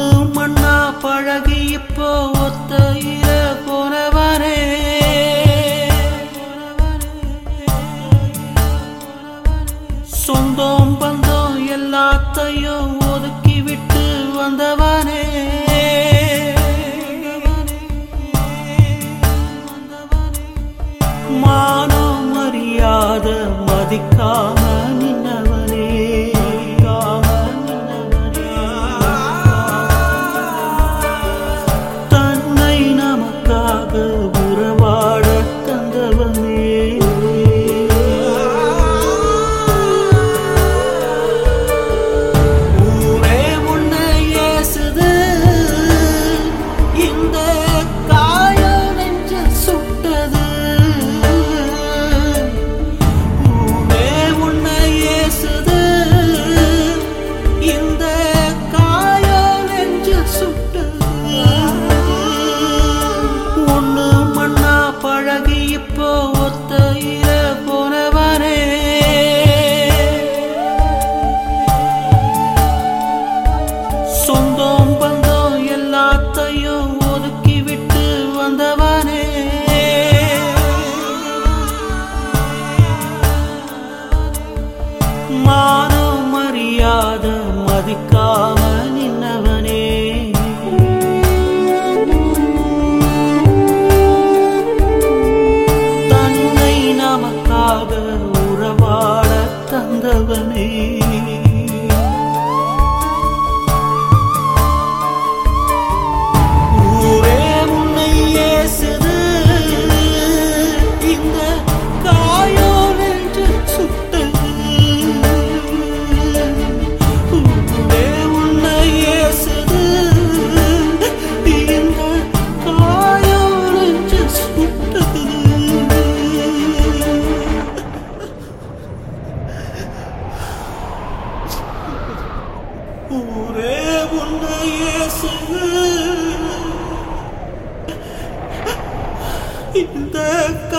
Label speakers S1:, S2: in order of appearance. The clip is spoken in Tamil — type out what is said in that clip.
S1: மண்ணா பழகி இப்போ ஒத்தையில போனவனே சொந்தம் பந்தம் எல்லாத்தையும் ஒதுக்கி விட்டு வந்தவனே மானம் மரியாத மதிக்காம நின்னவனே தன்னை நமக்காக உறவாட தந்தவனே ஊரே உன்னை ஏசுது இந்த காயம் நெஞ்ச சுட்டது ஊரே உன்னை ஏசுது இந்த காயம் நெஞ்ச சுட்டது ஒண்ணு மண்ணா பழகி இப்போ ஒத்தையில போனவனே சொந்தம் பந்தம் எல்லாத்தையும் ஒதுக்கி விட்டு வந்தவனே மானம் மரியாத மதிக்காம நின்னவனே தன்னை நமக்காக உறவாட தந்தவனே ஊரே உன்னை ஏசுது இந்த காயம் நெஞ்சு சுட்டது ஊரே உன்னை ஏசுது இந்த காயம் நெஞ்சு சுட்டது ஊரே உன்னை இயேசுவே இந்த